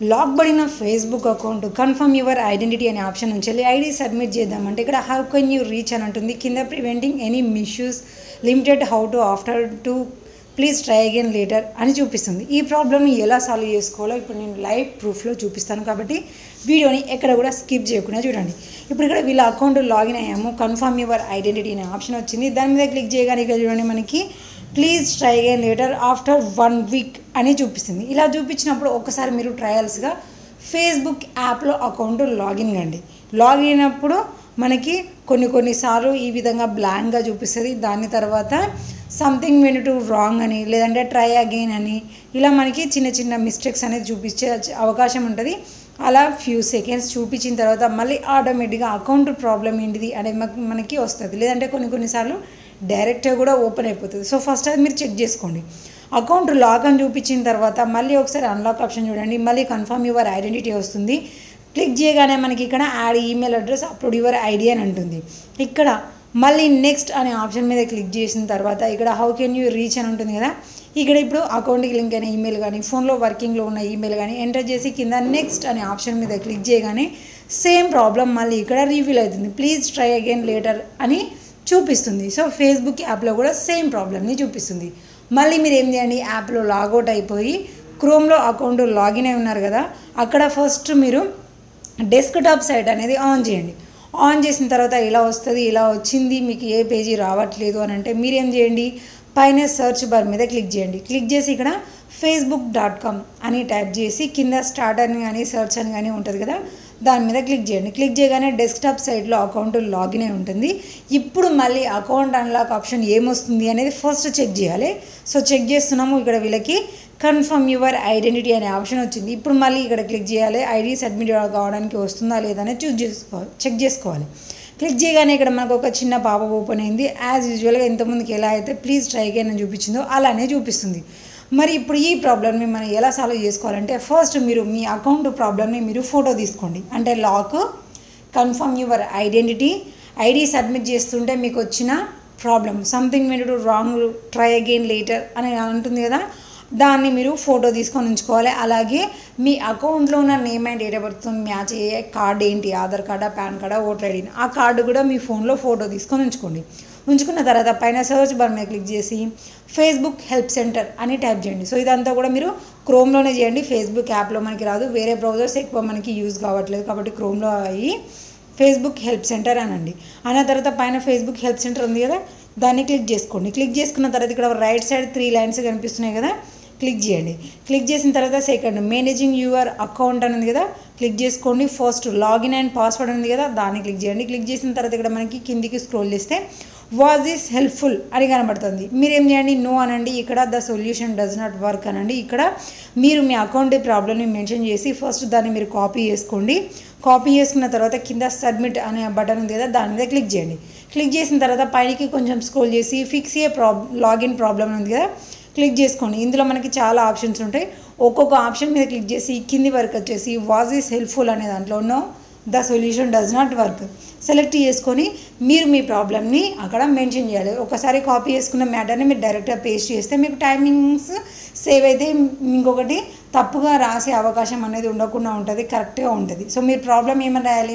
lock పడిన Facebook account confirm your identity అనే option నుంచి వెళ్ళి ఐడి సబ్మిట్ చేద్దామంటే ఇక్కడ హౌ కెన్ యూ రీచ్ అని ఉంటుంది కింద preventing any misuse limited how to after two please try again later అని చూపిస్తుంది ఈ ప్రాబ్లమ్ని ఎలా సాల్వ్ చేసుకోవాలో ఇప్పుడు నేను లైవ్ ప్రూఫ్లో చూపిస్తాను కాబట్టి వీడియోని ఎక్కడ కూడా స్కిప్ చేయకుండా చూడండి ఇప్పుడు ఇక్కడ వీళ్ళ అకౌంట్ లాగిన్ అయ్యాము కన్ఫర్మ్ యువర్ ఐడెంటిటీ అనే ఆప్షన్ వచ్చింది దాని మీద క్లిక్ చేయగానే ఇక్కడ చూడండి మనకి please try again later after one week అని చూపిస్తుంది ఇలా చూపించినప్పుడు ఒకసారి మీరు ట్రయల్స్గా ఫేస్బుక్ యాప్లో అకౌంట్ లాగిన్ కండి లాగిన్ అయినప్పుడు మనకి కొన్ని కొన్నిసార్లు ఈ విధంగా బ్లాంక్గా చూపిస్తుంది దాని తర్వాత సంథింగ్ వెన్ టు రాంగ్ అని లేదంటే ట్రై అగైన్ అని ఇలా మనకి చిన్న చిన్న మిస్టేక్స్ అనేది చూపించే అవకాశం ఉంటుంది అలా ఫ్యూ సెకండ్స్ చూపించిన తర్వాత మళ్ళీ ఆటోమేటిక్గా అకౌంట్ ప్రాబ్లం ఏంటిది అనేది మనకి- మనకి వస్తుంది లేదంటే కొన్ని కొన్నిసార్లు డైరెక్ట్గా కూడా ఓపెన్ అయిపోతుంది సో ఫస్ట్ అది మీరు చెక్ చేసుకోండి అకౌంట్ లాక్ అని చూపించిన తర్వాత మళ్ళీ ఒకసారి అన్లాక్ ఆప్షన్ చూడండి మళ్ళీ కన్ఫర్మ్ యువర్ ఐడెంటిటీ వస్తుంది క్లిక్ చేయగానే మనకి ఇక్కడ add email address upload your ID అని ఉంటుంది ఇక్కడ మళ్ళీ నెక్స్ట్ అనే ఆప్షన్ మీద క్లిక్ చేసిన తర్వాత ఇక్కడ హౌ కెన్ యూ రీచ్ అని ఉంటుంది కదా ఇక్కడ ఇప్పుడు అకౌంట్కి లింక్ అయిన ఈమెయిల్ కానీ ఫోన్లో వర్కింగ్లో ఉన్న ఈమెయిల్ కానీ ఎంటర్ చేసి కింద నెక్స్ట్ అనే ఆప్షన్ మీద క్లిక్ చేయగానే సేమ్ ప్రాబ్లం మళ్ళీ ఇక్కడ రివీల్ అవుతుంది ప్లీజ్ ట్రై అగైన్ లేటర్ అని చూపిస్తుంది సో ఫేస్బుక్ యాప్లో కూడా సేమ్ ప్రాబ్లమ్ని చూపిస్తుంది మళ్ళీ మీరు ఏం చేయండి యాప్లో లాగౌట్ అయిపోయి క్రోమ్లో అకౌంట్ లాగిన్ అయి ఉన్నారు కదా అక్కడ ఫస్ట్ మీరు డెస్క్టాప్ సైట్ అనేది ఆన్ చేయండి ఆన్ చేసిన తర్వాత ఇలా వస్తుంది ఇలా వచ్చింది మీకు ఏ పేజీ రావట్లేదు అని అంటే మీరేం చేయండి పైన సెర్చ్ బార్ మీద క్లిక్ చేయండి క్లిక్ చేసి ఇక్కడ ఫేస్బుక్ డాట్ కామ్ అని టైప్ చేసి కింద స్టార్ట్ అని కానీ సెర్చ్ అని కానీ ఉంటుంది కదా దాని మీద క్లిక్ చేయండి క్లిక్ చేయగానే డెస్క్టాప్ సైట్లో అకౌంట్ లాగిన్ అయి ఉంటుంది ఇప్పుడు మళ్ళీ అకౌంట్ అన్లాక్ ఆప్షన్ ఏమొస్తుంది అనేది ఫస్ట్ చెక్ చేయాలి సో చెక్ చేస్తున్నాము ఇక్కడ వీళ్ళకి కన్ఫర్మ్ యువర్ ఐడెంటిటీ అనే ఆప్షన్ వచ్చింది ఇప్పుడు మళ్ళీ ఇక్కడ క్లిక్ చేయాలి ఐడి సబ్మిట్ కావడానికి వస్తుందా లేదా అనేది చూస్ చేసుకోవాలి చెక్ చేసుకోవాలి క్లిక్ చేయగానే ఇక్కడ మనకు ఒక చిన్న పాప ఓపెన్ అయింది యాజ్ యూజువల్గా ఇంతకుముందుకి ఎలా అయితే ప్లీజ్ ట్రై అగైన్ అని చూపించిందో అలానే చూపిస్తుంది మరి ఇప్పుడు ఈ ప్రాబ్లమ్ని మనం ఎలా సాల్వ్ చేసుకోవాలంటే ఫస్ట్ మీరు మీ అకౌంట్ ప్రాబ్లమ్ని మీరు ఫోటో తీసుకోండి అంటే lock confirm your identity ID submit చేస్తుంటే మీకు వచ్చిన ప్రాబ్లం సంథింగ్ మీరు to wrong try again later అని అంటుంది కదా దాన్ని మీరు ఫోటో తీసుకొని ఉంచుకోవాలి అలాగే మీ అకౌంట్లో ఉన్న name and date of birth match అయ్యే కార్డ్ ఏంటి ఆధార్ కార్డా పాన్ కార్డా ఓటర్ ఐడి ఆ కార్డు కూడా మీ ఫోన్లో ఫోటో తీసుకొని ఉంచుకోండి ఉంచుకున్న తర్వాత పైన సర్చ్ బార్ మీద క్లిక్ చేసి ఫేస్బుక్ హెల్ప్ సెంటర్ అని టైప్ చేయండి సో ఇదంతా కూడా మీరు క్రోమ్లోనే చేయండి ఫేస్బుక్ యాప్లో మనకి రాదు వేరే బ్రౌజర్స్ ఎక్కువ మనకి యూజ్ కావట్లేదు కాబట్టి క్రోమ్లో అయ్యి ఫేస్బుక్ హెల్ప్ సెంటర్ అనండి అన్న తర్వాత పైన ఫేస్బుక్ హెల్ప్ సెంటర్ ఉంది కదా దాన్ని క్లిక్ చేసుకోండి క్లిక్ చేసుకున్న తర్వాత ఇక్కడ రైట్ సైడ్ త్రీ లైన్స్ కనిపిస్తున్నాయి కదా క్లిక్ చేయండి క్లిక్ చేసిన తర్వాత సెకండ్ మేనేజింగ్ యువర్ అకౌంట్ అని ఉంది కదా క్లిక్ చేసుకోండి ఫస్ట్ లాగిన్ అండ్ పాస్వర్డ్ ఉంది కదా దాన్ని క్లిక్ చేయండి క్లిక్ చేసిన తర్వాత ఇక్కడ మనకి కిందికి స్క్రోల్ చేస్తే వాజ్ ఈస్ హెల్ప్ఫుల్ అని కనబడుతుంది మీరు ఏం చేయండి నో అనండి ఇక్కడ the solution does not work అనండి ఇక్కడ మీరు మీ అకౌంట్ ప్రాబ్లమ్ని మెన్షన్ చేసి ఫస్ట్ దాన్ని మీరు కాపీ చేసుకోండి కాపీ చేసుకున్న తర్వాత కింద సబ్మిట్ అనే బటన్ ఉంది కదా దాని మీద క్లిక్ చేయండి క్లిక్ చేసిన తర్వాత పైనకి కొంచెం స్క్రోల్ చేసి fix a prob login problem ఉంది కదా క్లిక్ చేసుకోండి ఇందులో మనకి చాలా ఆప్షన్స్ ఉంటాయి ఒక్కొక్క ఆప్షన్ మీద క్లిక్ చేసి కింది వరకు వచ్చేసి వాజ్ ఈస్ హెల్ప్ఫుల్ అనే దాంట్లో no the solution does not work select చేసుకొని మీరు మీ ప్రాబ్లమ్ని అక్కడ మెన్షన్ చేయాలి ఒకసారి కాపీ చేసుకున్న మ్యాటర్ని మీరు డైరెక్ట్గా పేస్ట్ చేస్తే మీకు టైమింగ్స్ సేవ్ అయితే ఇంకొకటి తప్పుగా రాసే అవకాశం అనేది ఉండకుండా ఉంటుంది కరెక్ట్గా ఉంటుంది సో మీరు ప్రాబ్లం ఏమని రాయాలి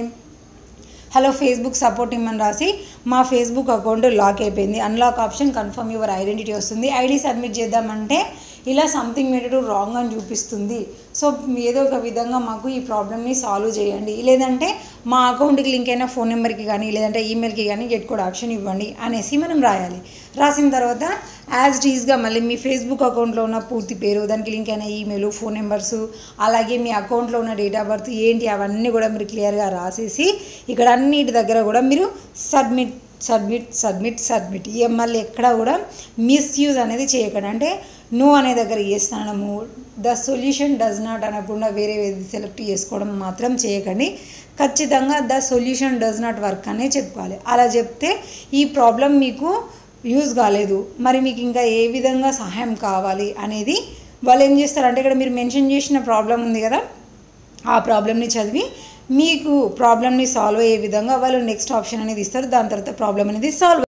హలో ఫేస్బుక్ సపోర్ట్ ఇమ్మని రాసి మా ఫేస్బుక్ అకౌంట్ లాక్ అయిపోయింది unlock option confirm your identity వస్తుంది ఐడి సబ్మిట్ చేద్దామంటే ఇలా సంథింగ్ మీరు రాంగ్ అని చూపిస్తుంది సో ఏదో ఒక విధంగా మాకు ఈ ప్రాబ్లమ్ని సాల్వ్ చేయండి లేదంటే మా అకౌంట్కి లింక్ అయిన ఫోన్ నెంబర్కి కానీ లేదంటే ఈమెయిల్కి కానీ గెట్ కోడ్ ఆప్షన్ ఇవ్వండి అనేసి మనం రాయాలి రాసిన తర్వాత యాజ్ టీజ్గా మళ్ళీ మీ ఫేస్బుక్ అకౌంట్లో ఉన్న పూర్తి పేరు దానికి లింక్ అయిన ఈమెయిల్ ఫోన్ నెంబర్స్ అలాగే మీ అకౌంట్లో ఉన్న డేట్ ఆఫ్ బర్త్ ఏంటి అవన్నీ కూడా మీరు క్లియర్గా రాసేసి ఇక్కడ అన్నిటి దగ్గర కూడా మీరు సబ్మిట్ సబ్మిట్ సబ్మిట్ సబ్మిట్ ఇక మళ్ళీ ఎక్కడ కూడా మిస్యూజ్ అనేది చేయకండి అంటే నో అనే దగ్గర చేస్తానము ద సొల్యూషన్ డస్ నాట్ అనకుండా వేరే ఏది సెలెక్ట్ చేసుకోవడం మాత్రం చేయకండి ఖచ్చితంగా the solution does not work అనే చెప్పుకోవాలి అలా చెప్తే ఈ ప్రాబ్లం మీకు యూజ్ కాలేదు మరి మీకు ఇంకా ఏ విధంగా సహాయం కావాలి అనేది వాళ్ళు ఏం చేస్తారంటే ఇక్కడ మీరు మెన్షన్ చేసిన ప్రాబ్లం ఉంది కదా ఆ ప్రాబ్లమ్ని చదివి మీకు ప్రాబ్లమ్ని సాల్వ్ అయ్యే విధంగా వాళ్ళు నెక్స్ట్ ఆప్షన్ అనేది ఇస్తారు దాని తర్వాత ప్రాబ్లం అనేది సాల్వ్